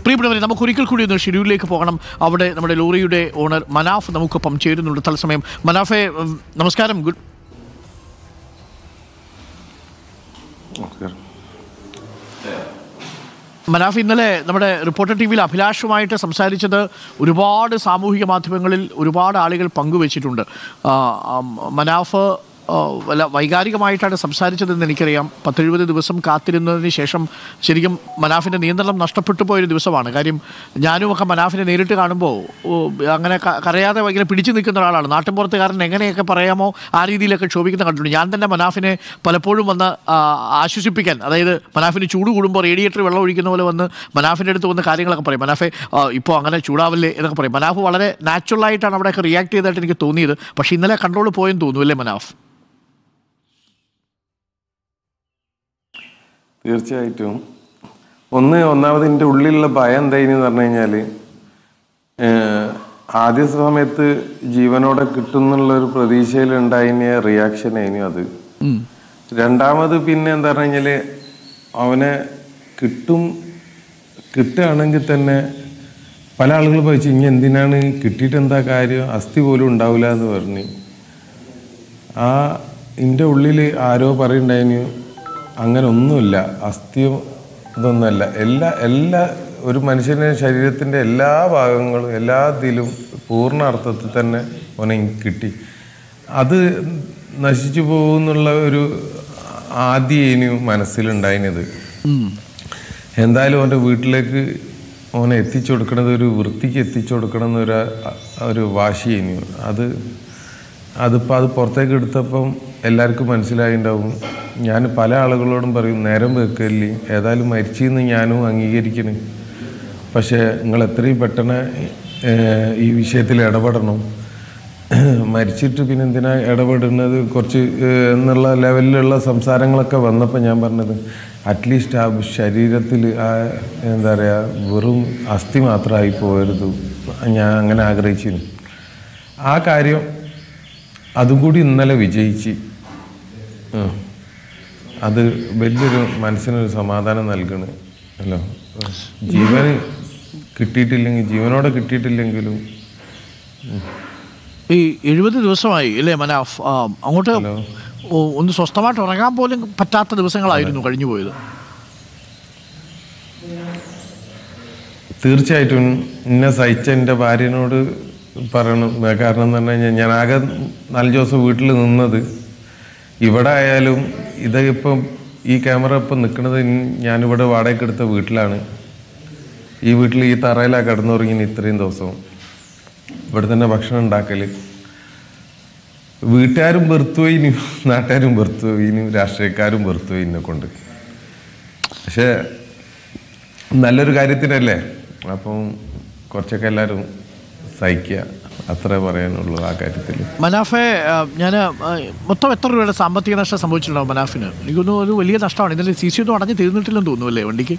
പ്രിയപ്പെട്ടവരെ നമുക്ക് ഒരിക്കൽ കൂടി ഒന്ന് ഷെഡ്യൂളിലേക്ക് പോകണം അവിടെ നമ്മുടെ ലോറിയുടെ ഓണർ മനാഫ് നമുക്കൊപ്പം ചേരുന്നുണ്ട് തത്സമയം മനാഫെ ഉം, നമസ്കാരം ഗുഡ് നമസ്കാരം മനാഫ് ഇന്നലെ നമ്മുടെ റിപ്പോർട്ടർ ടി വിയിൽ അഭിലാഷുമായിട്ട് സംസാരിച്ചത് ഒരുപാട് സാമൂഹിക മാധ്യമങ്ങളിൽ ഒരുപാട് ആളുകൾ പങ്കുവച്ചിട്ടുണ്ട് ആ, ആ, മനാഫ് ആ, വല്ല വൈകാരികമായിട്ടാണ് സംസാരിച്ചതെന്ന് എനിക്കറിയാം പത്തെഴുപത് ദിവസം കാത്തിരുന്നതിന് ശേഷം ശരിക്കും മനാഫിൻ്റെ നിയന്ത്രണം നഷ്ടപ്പെട്ടു പോയൊരു ദിവസമാണ് കാര്യം ഞാനും ഒക്കെ മനാഫിനെ നേരിട്ട് കാണുമ്പോൾ ഓ, അങ്ങനെ ക- കരയാതെ ഭയങ്കര പിടിച്ചു നിൽക്കുന്ന ഒരാളാണ് നാട്ടിൻപുറത്തുകാരൻ എങ്ങനെയൊക്കെ പറയാമോ ആ രീതിയിലൊക്കെ ക്ഷോഭിക്കുന്ന കണ്ടിട്ടുണ്ട് ഞാൻ തന്നെ മനാഫിനെ പലപ്പോഴും വന്ന് ആ, ആശ്വസിപ്പിക്കാൻ അതായത് മനാഫിന് ചൂട് കൂടുമ്പോൾ റേഡിയേറ്റർ വെള്ളം ഒഴിക്കുന്ന പോലെ വന്ന് മനാഫിൻ്റെ അടുത്ത് വന്ന് കാര്യങ്ങളൊക്കെ പറയും മനാഫെ ആ, ഇപ്പോൾ അങ്ങനെ ചൂടാവല്ലേ എന്നൊക്കെ പറയും മനാഫ് വളരെ നാച്ചുറലായിട്ടാണ് അവിടെയൊക്കെ റിയാക്ട് ചെയ്തതായിട്ട് എനിക്ക് തോന്നിയത് പക്ഷേ ഇന്നലെ കൺട്രോൾ പോയെന്ന് തോന്നുന്നു അല്ലേ മനാഫ് തീർച്ചയായിട്ടും ഒന്ന് ഒന്നാമത് എൻ്റെ ഉള്ളിലുള്ള ഭയം എന്തായിന്ന് പറഞ്ഞു കഴിഞ്ഞാൽ ആദ്യ സമയത്ത് ജീവനോടെ കിട്ടും എന്നുള്ള ഒരു പ്രതീക്ഷയിൽ ഉണ്ടായിന് റിയാക്ഷൻ ആയിരുന്നു അത് രണ്ടാമത് പിന്നെ എന്താ പറഞ്ഞു കഴിഞ്ഞാൽ അവനെ കിട്ടും കിട്ടുകയാണെങ്കിൽ തന്നെ പല ആളുകൾ ചോദിച്ചു ഇനി എന്തിനാണ് കിട്ടിയിട്ട് എന്താ കാര്യം അസ്ഥി പോലും ഉണ്ടാവില്ല എന്ന് പറഞ്ഞു ആ എൻ്റെ ഉള്ളിൽ ആരോ പറയുണ്ടായിന് അങ്ങനെ ഒന്നുമില്ല അസ്ഥിയും ഇതൊന്നുമല്ല എല്ലാ എല്ലാ ഒരു മനുഷ്യൻ്റെ ശരീരത്തിൻ്റെ എല്ലാ ഭാഗങ്ങളും എല്ലാ ഇതിലും പൂർണ്ണ അർത്ഥത്തിൽ തന്നെ അവനെ എനിക്ക് കിട്ടി അത് നശിച്ചു പോകുന്നുള്ള ഒരു ആദ്യേനു മനസ്സിലുണ്ടായിനത് എന്തായാലും അവൻ്റെ വീട്ടിലേക്ക് അവനെ എത്തിച്ചു കൊടുക്കണത് ഒരു വൃത്തിക്ക് എത്തിച്ചു കൊടുക്കണം എന്നൊരു ഒരു വാശിയേനു അത് അതിപ്പോൾ അത് പുറത്തേക്ക് എടുത്തപ്പം എല്ലാവർക്കും മനസ്സിലായിണ്ടാവും ഞാൻ പല ആളുകളോടും പറയും നേരം വെക്കല്ലേ ഏതായാലും മരിച്ചെന്ന് ഞാനും അംഗീകരിക്കണ് പക്ഷേ നിങ്ങൾ എത്രയും പെട്ടെന്ന് ഏഹ്, ഈ വിഷയത്തിൽ ഇടപെടണം മരിച്ചിട്ട് പിന്നെ എന്തിനാ ഇടപെടുന്നത് കുറച്ച് ഏഹ്, എന്നുള്ള ലെവലിലുള്ള സംസാരങ്ങളൊക്കെ വന്നപ്പോൾ ഞാൻ പറഞ്ഞത് അറ്റ്ലീസ്റ്റ് ആ ശരീരത്തിൽ ആ എന്താ പറയുക വെറും അസ്ഥി മാത്രമായി പോകരുത് ഞാൻ അങ്ങനെ ആഗ്രഹിച്ചിരുന്നു ആ കാര്യം അതും കൂടി ഇന്നലെ വിജയിച്ച് ഉം. അത് വലിയൊരു മനസ്സിനൊരു സമാധാനം നൽകണ് അല്ലോ ജീവന് കിട്ടിയിട്ടില്ലെങ്കിൽ ജീവനോടെ കിട്ടിയിട്ടില്ലെങ്കിലും ഈ എഴുപത് ദിവസമായി അല്ലേ മനാഫ് ആ, അങ്ങോട്ട് ഓ, ഒന്ന് സ്വസ്ഥമായിട്ട് ഉറങ്ങാൻ പോലും പറ്റാത്ത ദിവസങ്ങളായിരുന്നു കഴിഞ്ഞു പോയത് തീർച്ചയായിട്ടും എന്നെ സഹിച്ച എൻ്റെ ഭാര്യനോട് പറയണം കാരണം എന്ന് പറഞ്ഞു കഴിഞ്ഞാൽ ഞാൻ ആകെ നാല് ദിവസം വീട്ടിൽ നിന്നത് ഇവിടെ ആയാലും ഇത് ഇപ്പം ഈ ക്യാമറ ഇപ്പം നിൽക്കുന്നത് ഞാനിവിടെ വാടകയ്ക്ക് എടുത്ത വീട്ടിലാണ് ഈ വീട്ടിൽ ഈ തറയിലാണ് കിടന്നുറങ്ങിന് ഇത്രയും ദിവസം ഇവിടെ തന്നെ ഭക്ഷണം ഉണ്ടാക്കൽ വീട്ടുകാരും വെറുത്തുപോയിനും നാട്ടുകാരും വെറുത്തുപോയിനും രാഷ്ട്രീയക്കാരും വെറുത്തുപോയി എന്നെ കൊണ്ട് പക്ഷേ നല്ലൊരു കാര്യത്തിനല്ലേ അപ്പം കുറച്ചൊക്കെ എല്ലാവരും സഹിക്കുക അത്രേ പറയാനുള്ളൂ ആ കാര്യത്തിൽ മനാഫെ ഞാൻ മൊത്തം എത്ര രൂപയുടെ സാമ്പത്തിക നഷ്ടം സംഭവിച്ചിട്ടുണ്ടാവും മനാഫിന് എനിക്കൊന്നും ഒരു വലിയ നഷ്ടമാണ് ഇന്നലെ സി സി ഒന്നും അടഞ്ഞ് തീർന്നിട്ടില്ലെന്ന് തോന്നുന്നു അല്ലേ വണ്ടിക്ക്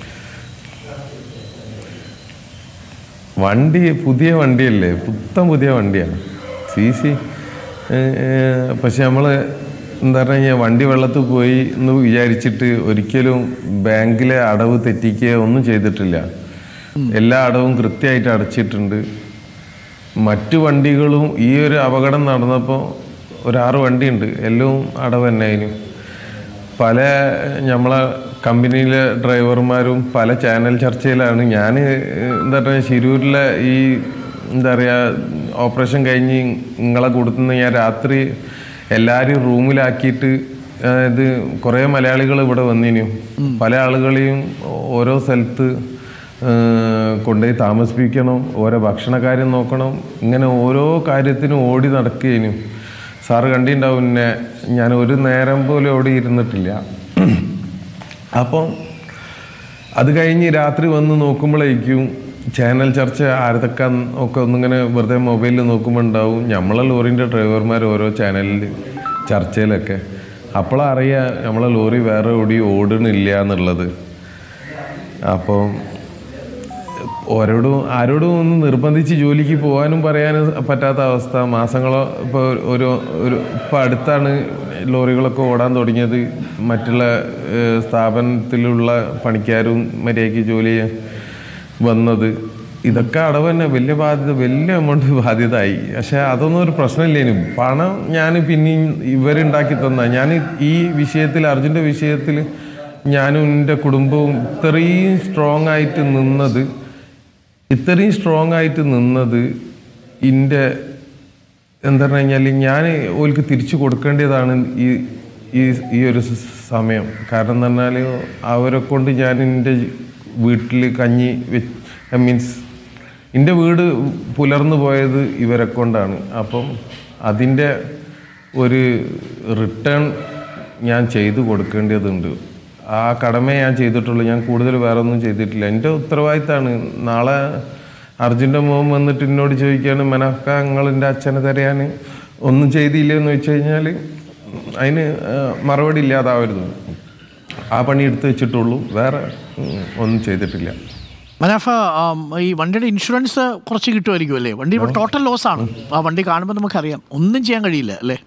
വണ്ടി പുതിയ വണ്ടിയല്ലേ പുത്തൻ പുതിയ വണ്ടിയാണ് സി സി പക്ഷെ നമ്മൾ എന്താ പറഞ്ഞു കഴിഞ്ഞാൽ വണ്ടി വെള്ളത്തിൽ പോയി എന്ന് വിചാരിച്ചിട്ട് ഒരിക്കലും ബാങ്കിലെ അടവ് തെറ്റിക്കുകയോ ഒന്നും ചെയ്തിട്ടില്ല എല്ലാ അടവും കൃത്യമായിട്ട് അടച്ചിട്ടുണ്ട് മറ്റു വണ്ടികളും ഈ ഒരു അപകടം നടന്നപ്പോൾ ഒരാറ് വണ്ടിയുണ്ട് എല്ലാം അടവ് തന്നെ അതിന് പല നമ്മളെ കമ്പനിയിലെ ഡ്രൈവർമാരും പല ചാനൽ ചർച്ചയിലാണ് ഞാൻ എന്താ പറയുക ശിരൂരിലെ ഈ എന്താ പറയുക ഓപ്പറേഷൻ കഴിഞ്ഞ് നിങ്ങളെ കൊടുത്തുനിന്ന് ഞാൻ രാത്രി എല്ലാവരെയും റൂമിലാക്കിയിട്ട് ആ, ഇത് കുറേ മലയാളികൾ ഇവിടെ വന്നിനു പല ആളുകളെയും ഓരോ സ്ഥലത്ത് ആ, കൊണ്ടുപോയി താമസിപ്പിക്കണം ഓരോ ഭക്ഷണക്കാര്യം നോക്കണം ഇങ്ങനെ ഓരോ കാര്യത്തിനും ഓടി നടക്കുകയും സാറ് കണ്ടിട്ടുണ്ടാവും എന്നെ ഞാൻ ഒരു നേരം പോലും അവിടെ ഇരുന്നിട്ടില്ല അപ്പം അത് കഴിഞ്ഞ് രാത്രി വന്ന് നോക്കുമ്പോഴേക്കും ചാനൽ ചർച്ച ആരതൊക്കെ ഒക്കെ ഒന്നിങ്ങനെ വെറുതെ മൊബൈലിൽ നോക്കുമ്പോൾ ഉണ്ടാവും നമ്മളെ ലോറിൻ്റെ ഡ്രൈവർമാർ ഓരോ ചാനലിൽ ചർച്ചയിലൊക്കെ അപ്പോഴറിയാം നമ്മളെ ലോറി വേറെ എവിടെയും ഓടണില്ല എന്നുള്ളത് അപ്പം ഓരോടും ആരോടും ഒന്ന് നിർബന്ധിച്ച് ജോലിക്ക് പോകാനും പറയാനും പറ്റാത്ത അവസ്ഥ മാസങ്ങളോ ഇപ്പോൾ ഒരു ഒരു ഇപ്പോൾ അടുത്താണ് ലോറികളൊക്കെ ഓടാൻ തുടങ്ങിയത് മറ്റുള്ള ഏഹ്, സ്ഥാപനത്തിലുള്ള പണിക്കാരും മര്യാദയ്ക്ക് ജോലി ചെയ്യാൻ വന്നത് ഇതൊക്കെ അടവ് തന്നെ വലിയ ബാധ്യത വലിയ എമൗണ്ട് ബാധ്യത ആയി പക്ഷെ അതൊന്നും ഒരു പ്രശ്നമില്ലേനു പണം ഞാൻ പിന്നെയും ഇവരുണ്ടാക്കി തന്ന ഞാൻ ഈ വിഷയത്തിൽ അർജുൻ്റെ വിഷയത്തിൽ ഞാനും എൻ്റെ കുടുംബവും ഇത്രയും സ്ട്രോങ് ആയിട്ട് നിന്നത് ഇത്രയും സ്ട്രോങ് ആയിട്ട് നിന്നത് എൻ്റെ എന്താ പറഞ്ഞു കഴിഞ്ഞാൽ ഞാൻ ഓൽക്ക് തിരിച്ചു കൊടുക്കേണ്ടതാണ് ഈ ഈ ഈ ഒരു സ- സമയം കാരണം എന്ന് പറഞ്ഞാൽ അവരെ കൊണ്ട് ഞാൻ എൻ്റെ വീട്ടിൽ കഞ്ഞി വെച്ച് മീൻസ് എൻ്റെ വീട് പുലർന്നു പോയത് ഇവരെ കൊണ്ടാണ് അപ്പം അതിൻ്റെ ഒരു റിട്ടേൺ ഞാൻ ചെയ്തു കൊടുക്കേണ്ടതുണ്ട് ആ കടമ ഞാൻ ചെയ്തിട്ടുള്ളൂ ഞാൻ കൂടുതൽ വേറെ ഒന്നും ചെയ്തിട്ടില്ല എൻ്റെ ഉത്തരവാദിത്തമാണ് നാളെ അർജുൻ്റെ മോൻ വന്നിട്ട് എന്നോട് ചോദിക്കുകയാണ് മനക്ക നിങ്ങൾ എൻ്റെ അച്ഛനെ തരയാൻ ഒന്നും ചെയ്തില്ല എന്ന് വെച്ച് കഴിഞ്ഞാൽ അതിന് ആ, മറുപടി ഇല്ലാതാവരുത് ആ പണി എടുത്ത് വെച്ചിട്ടുള്ളൂ വേറെ ഉം, ഒന്നും ചെയ്തിട്ടില്ല മനാഫ ആം, ഈ വണ്ടിയുടെ ഇൻഷുറൻസ് കുറച്ച് കിട്ടുമായിരിക്കും അല്ലേ വണ്ടി ഇപ്പോൾ ടോട്ടൽ ലോസ് ആണ് ആ വണ്ടി കാണുമ്പോൾ നമുക്കറിയാം ഒന്നും ചെയ്യാൻ കഴിയില്ല അല്ലേ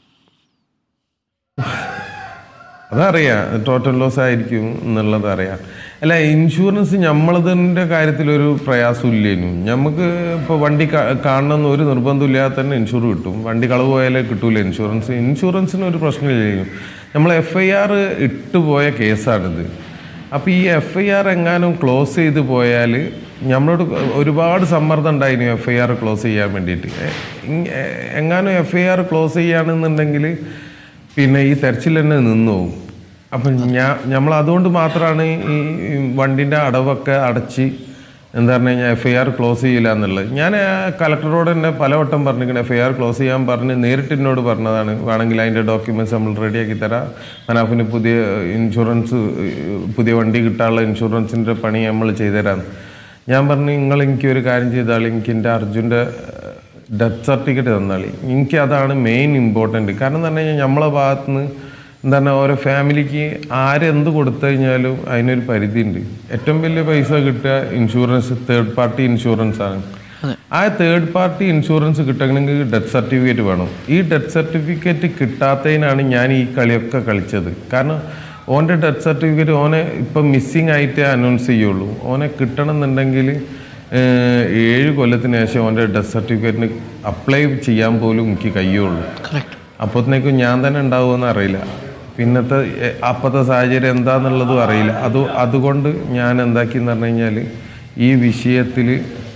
അതറിയാം ടോട്ടൽ ലോസ് ആയിരിക്കും എന്നുള്ളത് അറിയാം അല്ല ഇൻഷുറൻസ് നമ്മളതിൻ്റെ കാര്യത്തിലൊരു പ്രയാസം ഇല്ലേനു നമുക്ക് ഇപ്പോൾ വണ്ടി കാ- കാണണമെന്ന് ഒരു നിർബന്ധമില്ലാതെ തന്നെ ഇൻഷുർ കിട്ടും വണ്ടി കളവ് പോയാലേ കിട്ടൂല ഇൻഷുറൻസ് ഇൻഷുറൻസിന് ഒരു പ്രശ്നമില്ലേനു നമ്മൾ എഫ് ഐ ആർ ഇട്ടുപോയ കേസാണിത് അപ്പോൾ ഈ എഫ് ഐ ആർ എങ്ങാനും ക്ലോസ് ചെയ്ത് പോയാൽ നമ്മളോട് ഒരുപാട് സമ്മർദ്ദം ഉണ്ടായിരുന്നു എഫ് ഐ ആർ ക്ലോസ് ചെയ്യാൻ വേണ്ടിയിട്ട് എ- ഇങ്- എ- എങ്ങാനും എഫ് ഐ ആർ ക്ലോസ് ചെയ്യുകയാണെന്നുണ്ടെങ്കിൽ പിന്നെ ഈ തെരച്ചിൽ തന്നെ നിന്നു പോകും അപ്പം ഞാൻ നമ്മൾ അതുകൊണ്ട് മാത്രമാണ് ഈ ഈ വണ്ടിൻ്റെ അടവൊക്കെ അടച്ച് എന്താ പറഞ്ഞു കഴിഞ്ഞാൽ എഫ് ഐ ആർ ക്ലോസ് ചെയ്യില്ല എന്നുള്ളത് ഞാൻ ആ കലക്ടറോട് തന്നെ പലവട്ടം പറഞ്ഞിരിക്കണം എഫ് ഐ ആർ ക്ലോസ് ചെയ്യാൻ പറഞ്ഞ് നേരിട്ട് എന്നോട് പറഞ്ഞതാണ് വേണമെങ്കിൽ അതിൻ്റെ ഡോക്യുമെൻറ്റ്സ് നമ്മൾ റെഡിയാക്കി തരാം മനാഫിന് പുതിയ ഇൻഷുറൻസ് പുതിയ വണ്ടി കിട്ടാനുള്ള ഇൻഷുറൻസിൻ്റെ പണി നമ്മൾ ചെയ്തുതരാം ഞാൻ പറഞ്ഞു നിങ്ങൾ എനിക്ക് ഒരു കാര്യം ചെയ്താൽ എനിക്ക് എൻ്റെ അർജുൻ്റെ ഡെത്ത് സർട്ടിഫിക്കറ്റ് തന്നാളി എനിക്ക് അതാണ് മെയിൻ ഇമ്പോർട്ടൻറ്റ് കാരണം എന്ന് പറഞ്ഞു കഴിഞ്ഞാൽ നമ്മളെ ഭാഗത്ത് നിന്ന് എന്താണ് ഓരോ ഫാമിലിക്ക് ആരെന്ത് കൊടുത്തു കഴിഞ്ഞാലും അതിനൊരു പരിധിയുണ്ട് ഏറ്റവും വലിയ പൈസ കിട്ടുക ഇൻഷുറൻസ് തേർഡ് പാർട്ടി ഇൻഷുറൻസ് ആണ് ആ തേർഡ് പാർട്ടി ഇൻഷുറൻസ് കിട്ടണമെങ്കിൽ ഡെത്ത് സർട്ടിഫിക്കറ്റ് വേണം ഈ ഡെത്ത് സർട്ടിഫിക്കറ്റ് കിട്ടാത്തതിനാണ് ഞാൻ ഈ കളിയൊക്കെ കളിച്ചത് കാരണം ഓൻ്റെ ഡെത്ത് സർട്ടിഫിക്കറ്റ് ഓനെ ഇപ്പം മിസ്സിങ് ആയിട്ടേ അനൗൺസ് ചെയ്യുള്ളൂ ഓനെ കിട്ടണം എന്നുണ്ടെങ്കിൽ ഏഹ്, ഏഴ് കൊല്ലത്തിന് ശേഷം ഓൻ്റെ ഡെത്ത് സർട്ടിഫിക്കറ്റിന് അപ്ലൈ ചെയ്യാൻ പോലും എനിക്ക് കഴിയുള്ളൂ കറക്റ്റ് അപ്പോഴത്തേക്കും ഞാൻ തന്നെ ഉണ്ടാവുമെന്ന് അറിയില്ല പിന്നത്തെ എ- അപ്പോഴത്തെ സാഹചര്യം എന്താന്നുള്ളതും അറിയില്ല അത് അതുകൊണ്ട് ഞാൻ എന്താക്കിയെന്ന് പറഞ്ഞു കഴിഞ്ഞാൽ ഈ വിഷയത്തിൽ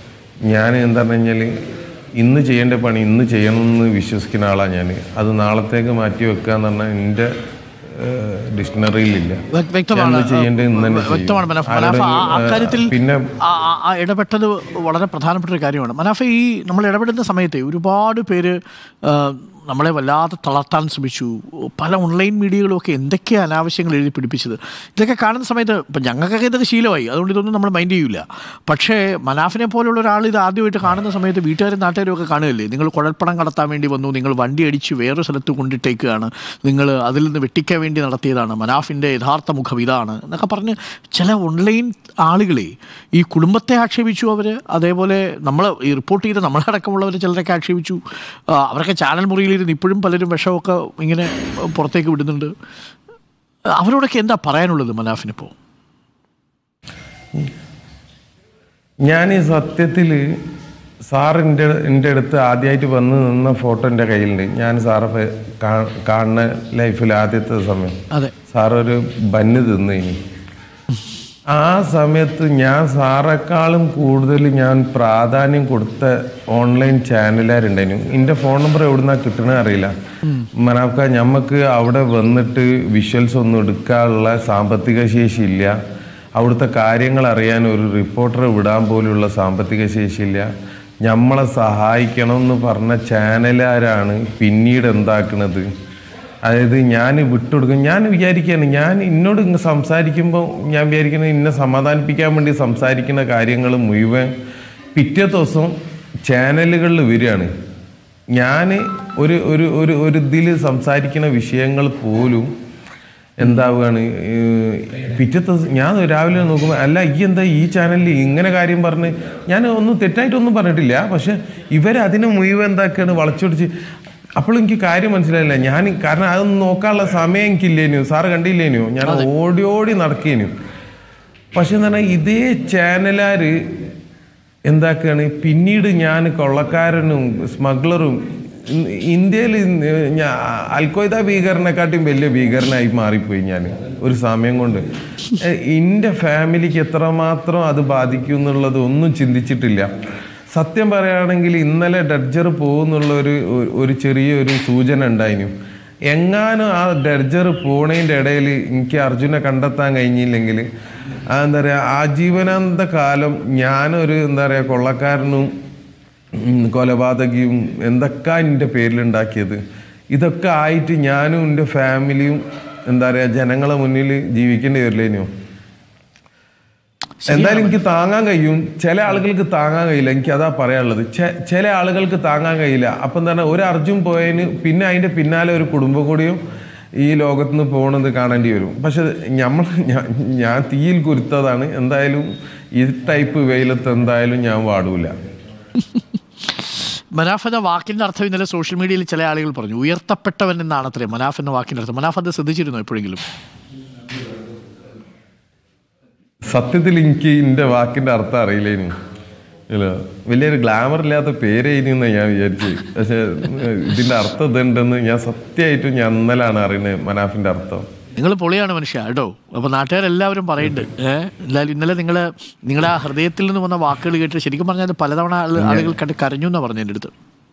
ഞാൻ എന്താ പറഞ്ഞു കഴിഞ്ഞാൽ ഇന്ന് ചെയ്യേണ്ട പണി ഇന്ന് ചെയ്യണമെന്ന് വിശ്വസിക്കുന്ന ആളാണ് ഞാൻ അത് നാളത്തേക്ക് മാറ്റി വെക്കുക എന്ന് പറഞ്ഞാൽ എൻ്റെ ഡിക്ഷണറിയിലില്ല വ്യ- വ്യക്തമാണ് ഞാൻ ചെയ്യേണ്ടത് ഇന്ന് തന്നെ ചെയ്യും. വ്യക്തമാണ് മനാഫ് മനാഫ് ആ- ആരോടെങ്കിലും, ആ കാര്യത്തിൽ ഏഹ്, പിന്നെ ആ- ആ- ആ ഇടപെട്ടത് വളരെ പ്രധാനപ്പെട്ട ഒരു കാര്യമാണ് മനാഫ് ഈ നമ്മൾ ഇടപെടുന്ന സമയത്ത് ഒരുപാട് പേര് ആ, നമ്മളെ വല്ലാതെ തളർത്താൻ ശ്രമിച്ചു പല ഓൺലൈൻ മീഡിയകളും ഒക്കെ എന്തൊക്കെ അനാവശ്യങ്ങൾ എഴുതി പിടിപ്പിച്ചത് ഇതൊക്കെ കാണുന്ന സമയത്ത് ഇപ്പം ഞങ്ങൾക്കൊക്കെ ഇതൊക്കെ ശീലമായി അതുകൊണ്ട് ഇതൊന്നും നമ്മൾ മൈൻഡ് ചെയ്യില്ല പക്ഷേ മനാഫിനെ പോലുള്ള ഒരാൾ ഇത് ആദ്യമായിട്ട് കാണുന്ന സമയത്ത് വീട്ടുകാരും നാട്ടുകാരും ഒക്കെ കാണുകയല്ലേ നിങ്ങൾ കുഴൽപ്പണം കടത്താൻ വേണ്ടി വന്നു നിങ്ങൾ വണ്ടി അടിച്ച് വേറൊരു സ്ഥലത്ത് കൊണ്ടിട്ടേക്കുകയാണ് നിങ്ങൾ അതിൽ നിന്ന് വെട്ടിക്കാൻ വേണ്ടി നടത്തിയതാണ് മനാഫിൻ്റെ യഥാർത്ഥ മുഖം ഇതാണ് എന്നൊക്കെ പറഞ്ഞ് ചില ഓൺലൈൻ ആളുകളെ ഈ കുടുംബത്തെ ആക്ഷേപിച്ചു അവർ അതേപോലെ നമ്മൾ ഈ റിപ്പോർട്ട് ചെയ്ത നമ്മളടക്കമുള്ളവർ ചിലരൊക്കെ ആക്ഷേപിച്ചു ആ, അവരൊക്കെ ചാനൽ മുറിയിലിരുന്ന് ഇപ്പോഴും പലരും വിഷമൊക്കെ ഇങ്ങനെ പുറത്തേക്ക് വിടുന്നുണ്ട് അവരോടൊക്കെ എന്താ പറയാനുള്ളത് മനാഫിനിപ്പോൾ ഞാൻ ഈ സത്യത്തിൽ സാർ എൻ്റെ എൻ്റെ അടുത്ത് ആദ്യമായിട്ട് വന്ന് നിന്ന ഫോട്ടോ എൻ്റെ കയ്യിലുണ്ട് ഞാൻ സാറെ ഫെ- കാ- കാണുന്ന ലൈഫിൽ ആദ്യത്തെ സമയം അതെ സാറൊരു ബന്ന് തിന്നു ഇനി ആ സമയത്ത് ഞാൻ സാറേക്കാളും കൂടുതൽ ഞാൻ പ്രാധാന്യം കൊടുത്ത ഓൺലൈൻ ചാനലുകാരുണ്ടായിരുന്നു എൻ്റെ ഫോൺ നമ്പർ എവിടുന്നാ കിട്ടണത് അറിയില്ല മനാഫ്ക ഞമ്മക്ക് അവിടെ വന്നിട്ട് വിഷ്വൽസ് ഒന്നും എടുക്കാനുള്ള സാമ്പത്തിക ശേഷി ഇല്ല അവിടുത്തെ കാര്യങ്ങൾ അറിയാൻ ഒരു റിപ്പോർട്ടറെ വിടാൻ പോലുള്ള സാമ്പത്തിക ശേഷിയില്ല നമ്മളെ സഹായിക്കണം എന്ന് പറഞ്ഞ ചാനലുകാരാണ് പിന്നീട് എന്താക്കണത് അതായത് ഞാൻ വിട്ടുകൊടുക്കും ഞാൻ വിചാരിക്കുകയാണ് ഞാൻ എന്നോട് ഇങ്ങ് സംസാരിക്കുമ്പോൾ ഞാൻ വിചാരിക്കുന്നത് ഇന്നെ സമാധാനിപ്പിക്കാൻ വേണ്ടി സംസാരിക്കുന്ന കാര്യങ്ങൾ മുഴുവൻ പിറ്റേ ദിവസം ചാനലുകളിൽ വരികയാണ് ഞാൻ ഒരു ഒരു ഒരു ഒരു ഇതിൽ സംസാരിക്കുന്ന വിഷയങ്ങൾ പോലും എന്താവുകയാണ് ഏഹ് പിറ്റത്തെ ദിവസം ഞാൻ രാവിലെ നോക്കുമ്പോൾ അല്ല ഈ എന്താ ഈ ചാനലിൽ ഇങ്ങനെ കാര്യം പറഞ്ഞ് ഞാൻ ഒന്നും തെറ്റായിട്ടൊന്നും പറഞ്ഞിട്ടില്ല പക്ഷെ ഇവരതിനെ മുഴുവൻ എന്താക്കുകയാണ് വളച്ചൊടിച്ച് അപ്പോൾ എനിക്ക് കാര്യം മനസ്സിലായില്ല ഞാൻ കാരണം അതൊന്നും നോക്കാനുള്ള സമയം എനിക്കില്ലേനു സാറ് കണ്ടില്ലേനു ഞാൻ ഓടി ഓടി നടക്കേനു പക്ഷെ എന്ന് പറഞ്ഞാൽ ഇതേ ചാനലാര് എന്താക്കുകയാണ് പിന്നീട് ഞാൻ കൊള്ളക്കാരനും സ്മഗ്ലറും ഇന്ത്യയിൽ അൽഖ്വയ്ദ ഭീകരനെക്കാട്ടും വലിയ ഭീകരനായി മാറിപ്പോയി ഞാൻ ഒരു സമയം കൊണ്ട് എൻ്റെ ഫാമിലിക്ക് എത്രമാത്രം അത് ബാധിക്കും എന്നുള്ളത് ഒന്നും ചിന്തിച്ചിട്ടില്ല സത്യം പറയുകയാണെങ്കിൽ ഇന്നലെ ഡഡ്ജർ പോകുന്നുള്ള ഒരു ഒരു ചെറിയൊരു സൂചന ഉണ്ടായിരുന്നു എങ്ങാനും ആ ഡർജർ പോണതിൻ്റെ ഇടയിൽ എനിക്ക് അർജുനെ കണ്ടെത്താൻ കഴിഞ്ഞില്ലെങ്കിൽ ആ എന്താ പറയുക ആജീവനാന്ത കാലം ഞാനൊരു എന്താ പറയുക കൊള്ളക്കാരനും ഉം, കൊലപാതകിയും എന്തൊക്കെ എൻ്റെ പേരിലുണ്ടാക്കിയത് ഇതൊക്കെ ആയിട്ട് ഞാനും എൻ്റെ ഫാമിലിയും എന്താ പറയുക ജനങ്ങളെ മുന്നിൽ ജീവിക്കേണ്ടി വരില്ലേനോ എന്തായാലും എനിക്ക് താങ്ങാൻ കഴിയും ചില ആളുകൾക്ക് താങ്ങാൻ കഴിയില്ല എനിക്ക് അതാ പറയാനുള്ളത് ചെ- ചില ആളുകൾക്ക് താങ്ങാൻ കഴിയില്ല അപ്പം എന്താണ് ഒരു അർജുൻ പോയതിന് പിന്നെ അതിന്റെ പിന്നാലെ ഒരു കുടുംബം കൂടിയും ഈ ലോകത്ത് നിന്ന് പോകണത് കാണേണ്ടി വരും പക്ഷെ നമ്മൾ ഞാൻ- ഞാൻ തീയിൽ കുരുത്തതാണ് എന്തായാലും ഈ ടൈപ്പ് വെയിലത്ത് എന്തായാലും ഞാൻ വാടൂല മനാഫ് എന്ന വാക്കിന്റെ അർത്ഥം ഇന്നലെ സോഷ്യൽ മീഡിയയിൽ ചില ആളുകൾ പറഞ്ഞു ഉയർത്തപ്പെട്ടവൻ എന്നാണ് അത്രേ മനാഫ് എന്ന വാക്കിന്റെ അർത്ഥം മനാഫ് അത് ശ്രദ്ധിച്ചിരുന്നു എപ്പോഴെങ്കിലും സത്യത്തിൽ എനിക്ക് എൻ്റെ വാക്കിന്റെ അർത്ഥം അറിയില്ലേനു ഇല്ല വലിയൊരു ഗ്ലാമർ ഇല്ലാത്ത പേരേനെന്ന് ഞാൻ വിചാരിച്ചു പക്ഷെ ഇതിന്റെ അർത്ഥം ഇതുണ്ടെന്ന് ഞാൻ സത്യമായിട്ടും ഞാൻ ഇന്നലാണ് അറിയുന്നത് മനാഫിന്റെ അർത്ഥം നിങ്ങൾ പൊളിയാണ് മനുഷ്യ കേട്ടോ അപ്പോൾ നാട്ടുകാരെല്ലാവരും പറയുന്നുണ്ട് ഏഹ് എന്തായാലും ഇന്നലെ നിങ്ങൾ നിങ്ങളുടെ ആ ഹൃദയത്തിൽ നിന്ന് വന്ന വാക്കുകൾ കേട്ട് ശരിക്കും പറഞ്ഞാൽ അത് പലതവണ ആള് ആളുകൾ കണ്ട് കരഞ്ഞു എന്നാണ് പറഞ്ഞു എൻ്റെ അടുത്ത്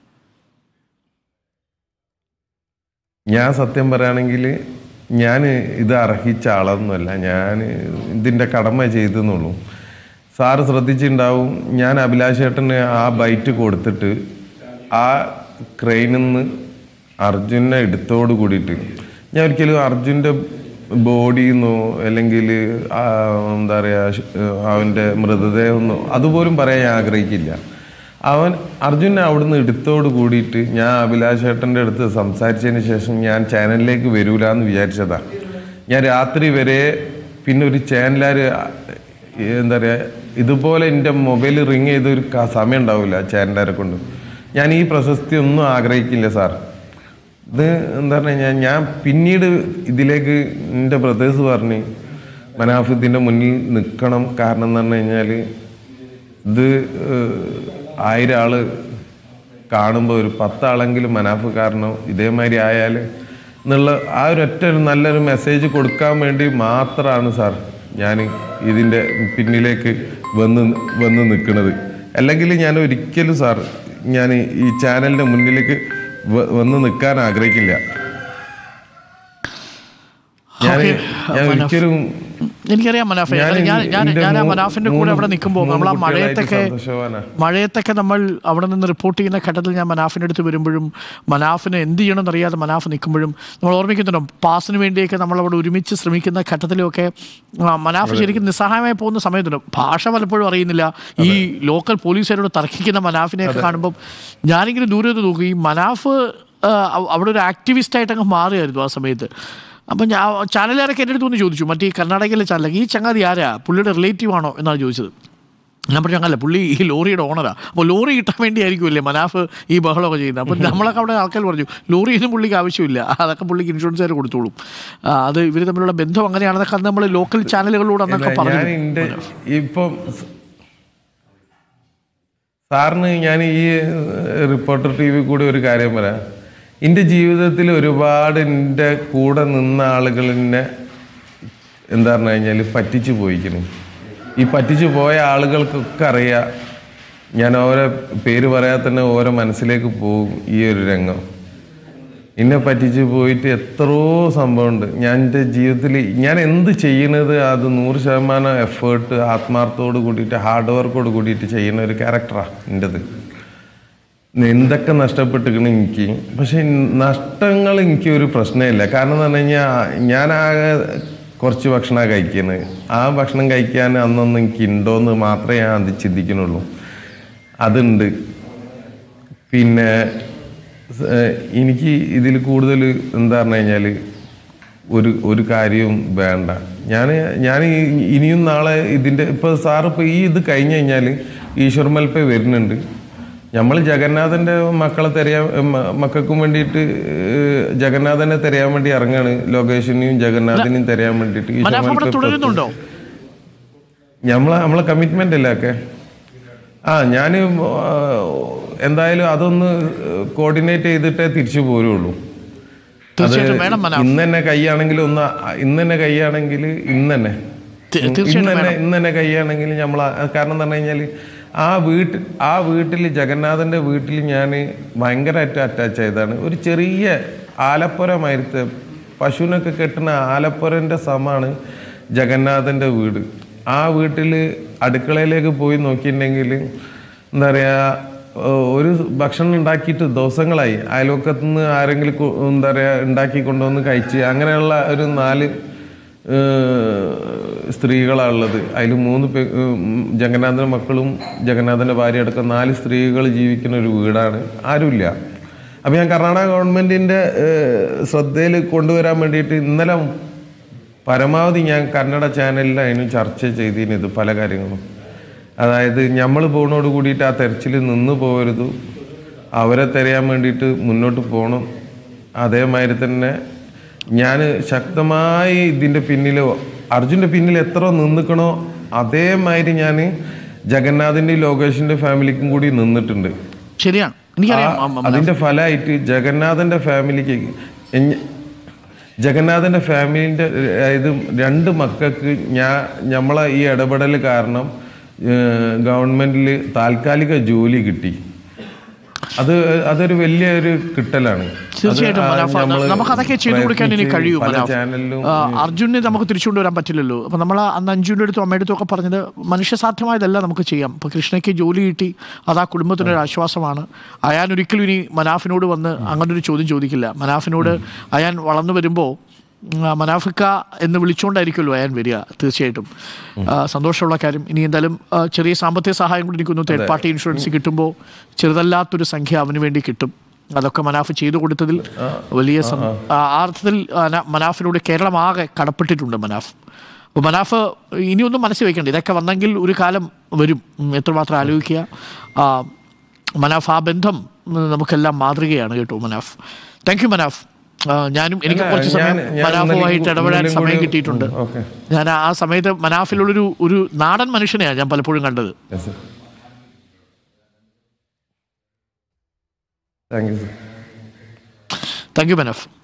ഞാൻ സത്യം പറയുകയാണെങ്കിൽ ഞാൻ ഇത് അർഹിച്ച ആളൊന്നുമല്ല ഞാൻ ഇതിൻ്റെ കടമ ചെയ്തെന്നുള്ളൂ സാറ് ശ്രദ്ധിച്ചിട്ടുണ്ടാവും ഞാൻ അഭിലാഷേട്ടന് ആ ബൈറ്റ് കൊടുത്തിട്ട് ആ ക്രെയിനിൽ നിന്ന് അർജുനെ എടുത്തോട് കൂടിയിട്ട് ഞാൻ ഒരിക്കലും അർജുൻ്റെ ബോഡിയിൽ നിന്നോ അല്ലെങ്കിൽ ആ, എന്താ പറയുക അവൻ്റെ മൃതദേഹമെന്നോ അതുപോലും പറയാൻ ഞാൻ ആഗ്രഹിക്കില്ല അവൻ അർജുനെ അവിടുന്ന് എടുത്തോട് കൂടിയിട്ട് ഞാൻ അഭിലാഷ് ഏട്ടൻ്റെ അടുത്ത് സംസാരിച്ചതിന് ശേഷം ഞാൻ ചാനലിലേക്ക് വരൂല എന്ന് വിചാരിച്ചതാ ഞാൻ രാത്രി വരെ പിന്നെ ഒരു ചാനലുകാർ എന്താ പറയുക ഇതുപോലെ എൻ്റെ മൊബൈൽ റിങ് ചെയ്തൊരു ക- സമയം ഉണ്ടാവില്ല ചാനലുകാരെ കൊണ്ട് ഞാൻ ഈ പ്രശസ്തി ഒന്നും ആഗ്രഹിക്കില്ല സാർ ഇത് എന്താ പറഞ്ഞു കഴിഞ്ഞാൽ ഞാൻ പിന്നീട് ഇതിലേക്ക് എൻ്റെ ബ്രദേഴ്സ് പറഞ്ഞ് മനാഫ് ഇതിൻ്റെ മുന്നിൽ നിൽക്കണം കാരണം എന്ന് പറഞ്ഞു കഴിഞ്ഞാൽ ഇത് ഏഹ്, ആയിരം ആള് കാണുമ്പോൾ ഒരു പത്താളെങ്കിലും മനാഫ് കാരണം ഇതേമാതിരി ആയാൽ എന്നുള്ള ആ ഒരു ഒറ്റ ഒരു നല്ലൊരു മെസ്സേജ് കൊടുക്കാൻ വേണ്ടി മാത്രമാണ് സാർ ഞാൻ ഇതിൻ്റെ പിന്നിലേക്ക് വന്ന് വന്ന് നിൽക്കുന്നത് അല്ലെങ്കിൽ ഞാൻ ഒരിക്കലും സാർ ഞാൻ ഈ ചാനലിൻ്റെ മുന്നിലേക്ക് വ- വന്ന് നിൽക്കാൻ ആഗ്രഹിക്കില്ല ഞാൻ Okay. ഞാൻ മനാഫ്. ഒരിക്കലും എനിക്കറിയാം മനാഫെ ഞാൻ ഞാൻ ഞാൻ എൻ്റെ ഞാൻ ആ മൂ- മനാഫിന്റെ കൂടെ മൂന്ന് അവിടെ നിൽക്കുമ്പോൾ മൂന്ന് നമ്മൾ ആ കുട്ടികളായിട്ട് മഴയത്തൊക്കെ സന്തോഷവാനാ. മഴയത്തൊക്കെ നമ്മൾ അവിടെ നിന്ന് റിപ്പോർട്ട് ചെയ്യുന്ന ഘട്ടത്തിൽ ഞാൻ മനാഫിൻ്റെ അടുത്ത് വരുമ്പോഴും മനാഫിന് എന്ത് ചെയ്യണമെന്ന് അറിയാതെ മനാഫ് നിൽക്കുമ്പോഴും നമ്മൾ ഓർമ്മിക്കുന്നുണ്ടോ പാസിന് വേണ്ടിയൊക്കെ നമ്മൾ അവിടെ ഒരുമിച്ച് ശ്രമിക്കുന്ന ഘട്ടത്തിലുമൊക്കെ ആ, മനാഫ് ശരിക്കും നിസ്സഹായമായി പോകുന്ന സമയത്തുണ്ട് ഭാഷ പലപ്പോഴും അറിയുന്നില്ല ഈ ലോക്കൽ പോലീസുകാരോട് തർക്കിക്കുന്ന മനാഫിനെയൊക്കെ കാണുമ്പോൾ ഞാനിങ്ങനെ ദൂരെ നിന്ന് നോക്കും ഈ മനാഫ് ആ, അവ- അവിടെ ഒരു ആക്ടിവിസ്റ്റ് ആയിട്ട് അങ്ങ് മാറുകയായിരുന്നു ആ സമയത്ത് അപ്പം ഞാൻ ചാനലുകാരൊക്കെ എൻ്റെ അടുത്ത് വന്ന് ചോദിച്ചു മറ്റേ ഈ കർണാടകയിലെ ചാനൽ ഈ ചങ്ങാതി ആരാ പുള്ളിയുടെ റിലേറ്റീവ് ആണോ എന്നാണ് ചോദിച്ചത് ഞാൻ പറഞ്ഞു അങ്ങല്ല പുള്ളി ഈ ലോറിയുടെ ഓണറാ അപ്പോൾ ലോറി കിട്ടാൻ വേണ്ടിയായിരിക്കുമല്ലേ മനാഫ് ഈ ബഹളമൊക്കെ ചെയ്യുന്നത് അപ്പം നമ്മളൊക്കെ അവിടെ ആൾക്കാർ പറഞ്ഞു ലോറി ഒന്നും പുള്ളിക്ക് ആവശ്യമില്ല അതൊക്കെ പുള്ളിക്ക് ഇൻഷുറൻസുകാർ കൊടുത്തോളും ആ, അത് ഇവർ തമ്മിലുള്ള ബന്ധം അങ്ങനെയാണെന്നൊക്കെ അന്ന് നമ്മൾ ലോക്കൽ ചാനലുകളിലൂടെ അന്നൊക്കെ ഞാൻ പറഞ്ഞു എൻ്റെ ഇപ്പം സ- സാറിന് ഞാൻ ഈ റിപ്പോർട്ടർ ടി വി കൂടി ഒരു കാര്യം പറയാം എൻ്റെ ജീവിതത്തിൽ ഒരുപാട് എൻ്റെ കൂടെ നിന്ന ആളുകൾ എന്നെ എന്താ പറഞ്ഞു കഴിഞ്ഞാൽ പറ്റിച്ചു പോയിക്കുന്നു ഈ പറ്റിച്ചു പോയ ആളുകൾക്കൊക്കെ അറിയാം ഞാൻ ഓരോ പേര് പറയാതെ തന്നെ ഓരോ മനസ്സിലേക്ക് പോകും ഈ ഒരു രംഗം എന്നെ പറ്റിച്ച് പോയിട്ട് എത്രയോ സംഭവമുണ്ട് ഞാൻ എൻ്റെ ജീവിതത്തിൽ ഞാൻ എന്ത് ചെയ്യുന്നത് അത് നൂറ് ശതമാനം എഫേർട്ട് ആത്മാർത്ഥത്തോട് കൂടിയിട്ട് ഹാർഡ് വർക്കോട് കൂടിയിട്ട് ചെയ്യുന്ന ഒരു ക്യാരക്ടറാണ് എൻ്റെത് എന്തൊക്കെ നഷ്ടപ്പെട്ടിരിക്കണം എനിക്ക് പക്ഷെ നഷ്ടങ്ങൾ എനിക്ക് ഒരു പ്രശ്നമില്ല കാരണം എന്ന് പറഞ്ഞു കഴിഞ്ഞാൽ ഞാനാകെ കുറച്ച് ഭക്ഷണം കഴിക്കുന്നത് ആ ഭക്ഷണം കഴിക്കാൻ അന്നൊന്നും എനിക്ക് ഉണ്ടോയെന്ന് മാത്രമേ ഞാൻ അത് ചിന്തിക്കുന്നുള്ളൂ അതുണ്ട് പിന്നെ ഏഹ്, എനിക്ക് ഇതിൽ കൂടുതൽ എന്താ പറഞ്ഞു കഴിഞ്ഞാൽ ഒരു ഒരു കാര്യവും വേണ്ട ഞാൻ ഞാൻ ഈ- ഇനിയും നാളെ ഇതിൻ്റെ ഇപ്പോൾ സാറ് ഇപ്പോൾ ഈ ഇത് കഴിഞ്ഞ് കഴിഞ്ഞാൽ ഈശ്വർ മൽപ്പ വരുന്നുണ്ട് നമ്മൾ ജഗന്നാഥൻ്റെ മക്കളെ തെരയാൻ മ- മക്കൾക്കും വേണ്ടിയിട്ട് ഏഹ്, ജഗന്നാഥനെ തെരയാൻ വേണ്ടി ഇറങ്ങാണ് ലോകേഷിനെയും ജഗന്നാഥിനെയും തെരയാൻ വേണ്ടിയിട്ട് ഈശ്വർ മനാഫ് അവിടെ മൽപ്പ തുടരുന്നുണ്ടോ നമ്മളെ നമ്മളെ കമ്മിറ്റ്മെന്റ് അല്ലേ ഒക്കെ ആ ഞാൻ എന്തായാലും അതൊന്ന് കോർഡിനേറ്റ് ചെയ്തിട്ടേ തിരിച്ചു പോരുള്ളൂ തീർച്ചയായിട്ടും വേണം മനാഫ് ഇന്ന് തന്നെ കൈയാണെങ്കിൽ ഒന്ന് ഇന്ന് തന്നെ കൈയാണെങ്കിൽ ഇന്ന് തന്നെ തീ- ഇന്ന് തീർച്ചയായിട്ടും തന്നെ ഇന്ന് തന്നെ കൈയാണെങ്കിൽ നമ്മൾ കാരണം എന്ന് പറഞ്ഞു കഴിഞ്ഞാൽ ആ വീട്ടിൽ ആ വീട്ടിൽ ജഗന്നാഥന്റെ വീട്ടിൽ ഞാൻ ഭയങ്കരമായിട്ട് അറ്റാച്ച് ആയതാണ് ഒരു ചെറിയ ആലപ്പുരമായിരുത്തെ പശുവിനൊക്കെ കെട്ടുന്ന ആലപ്പുരന്റെ സമാണ് ജഗന്നാഥന്റെ വീട് ആ വീട്ടിൽ അടുക്കളയിലേക്ക് പോയി നോക്കിയിട്ടുണ്ടെങ്കിൽ എന്താ പറയാ ഏഹ് ഒരു ഭക്ഷണം ഉണ്ടാക്കിയിട്ട് ദിവസങ്ങളായി അയൽവക്കത്തു നിന്ന് ആരെങ്കിലും കൊ- എന്താ പറയുക ഉണ്ടാക്കി കൊണ്ടുവന്ന് കഴിച്ച് അങ്ങനെയുള്ള ഒരു നാല് ഏഹ് സ്ത്രീകളാണ് ഉള്ളത് അതിൽ മൂന്ന് പേ ഉം, ജഗന്നാഥൻ്റെ മക്കളും ജഗന്നാഥൻ്റെ ഭാര്യ അടക്കം നാല് സ്ത്രീകൾ ജീവിക്കുന്ന ഒരു വീടാണ് ആരുമില്ല അപ്പം ഞാൻ കർണാടക ഗവൺമെൻറ്റിൻ്റെ ശ്രദ്ധയിൽ കൊണ്ടുവരാൻ വേണ്ടിയിട്ട് ഇന്നലെ പരമാവധി ഞാൻ കന്നഡ ചാനലിൽ അതിന് ചർച്ച ചെയ്തിരുന്നു ഇത് പല കാര്യങ്ങളും അതായത് നമ്മൾ പോകുന്നതോട് കൂടിയിട്ട് ആ തെരച്ചിൽ നിന്ന് പോകരുത് അവരെ തിരയാൻ വേണ്ടിയിട്ട് മുന്നോട്ട് പോകണം അതേമാതിരി തന്നെ ഞാൻ ശക്തമായി ഇതിൻ്റെ പിന്നിൽ അർജുൻ്റെ പിന്നിൽ എത്ര നിന്നിക്കണോ അതേമാതിരി ഞാൻ ജഗന്നാഥിൻ്റെ ലോകേഷിൻ്റെ ഫാമിലിക്കും കൂടി നിന്നിട്ടുണ്ട് ശരിയാണ് എനിക്കറിയാം ആ, ആ, മ- അതിന്റെ ഫലമായിട്ട് ജഗന്നാഥന്റെ ഫാമിലിക്ക് എഞ്ഞ- ജഗന്നാഥന്റെ ഫാമിലിന്റെ അതായത് രണ്ട് മക്കൾക്ക് ഞാൻ നമ്മളെ ഈ ഇടപെടൽ കാരണം ഗവൺമെന്റിൽ താൽക്കാലിക ജോലി കിട്ടി അത് അതൊരു വലിയ ഒരു കിട്ടലാണ് തീർച്ചയായിട്ടും അത് ആ മനാഫ് നമ്മള് നമുക്ക് അതൊക്കെ ചെയ്തു കൊടുക്കാൻ ഇനി പ്രയത്നിച്ച് കഴിയൂ പല മനാഫ് ചാനലിലും ആ, അർജുനെ നമുക്ക് തിരിച്ചു കൊണ്ടുവരാൻ പറ്റില്ലല്ലോ അപ്പൊ നമ്മൾ അന്ന് അഞ്ജുവിൻ്റെ അടുത്തും അമ്മയുടെ അടുത്തും ഒക്കെ പറഞ്ഞത് മനുഷ്യസാധ്യമായതല്ല നമുക്ക് ചെയ്യാം ഇപ്പൊ കൃഷ്ണയ്ക്ക് ജോലി കിട്ടി അത് ആ കുടുംബത്തിനൊരു ആശ്വാസമാണ് അയാൻ ഒരിക്കലും ഇനി മനാഫിനോട് വന്ന് അങ്ങനെ ഒരു ചോദ്യം ചോദിക്കില്ല മനാഫിനോട് അയാൻ വളർന്നു വരുമ്പോൾ മനാഫിക്ക എന്ന് വിളിച്ചുകൊണ്ടായിരിക്കുമല്ലോ അയാൻ വരിക തീർച്ചയായിട്ടും ആ, സന്തോഷമുള്ള കാര്യം ഇനി എന്തായാലും ആ, ചെറിയ സാമ്പത്തിക സഹായം കൂടി എനിക്കൊന്ന് തേർഡ് പാർട്ടി ഇൻഷുറൻസ് കിട്ടുമ്പോൾ ചെറുതല്ലാത്തൊരു സംഖ്യ അവന് വേണ്ടി കിട്ടും അതൊക്കെ മനാഫ് ചെയ്തു കൊടുത്തതിൽ വലിയ സം- ആ ആ അർത്ഥത്തിൽ അന- മനാഫിനോട് കേരളം ആകെ കടപ്പെട്ടിട്ടുണ്ട് മനാഫ് അപ്പോൾ മനാഫ് ഇനിയൊന്നും മനസ്സിൽ വെക്കേണ്ട ഇതൊക്കെ വന്നെങ്കിൽ ഒരു കാലം വരും ഉം, എത്രമാത്രം ആലോചിക്കുക ആ, മനാഫ് ആ ബന്ധം ഉം, നമുക്കെല്ലാം മാതൃകയാണ് കേട്ടോ മനാഫ് താങ്ക് യു മനാഫ് ആ, ഞാനും എനിക്ക് അല്ല, കുറച്ച് സമയം ഞാൻ- ഞാൻ മനാഫുമായിട്ട് ഇന്നലെയും ഇടപെടാൻ ഇന്നലെയും സമയം കൂടി- കിട്ടിയിട്ടുണ്ട് ഉം, okay. ഞാൻ ആ ആ സമയത്ത് മനാഫിലുള്ളൊരു ഒരു നാടൻ മനുഷ്യനെയാണ് ഞാൻ പലപ്പോഴും കണ്ടത് Yes, sir. Thank you, sir. Thank you Manaf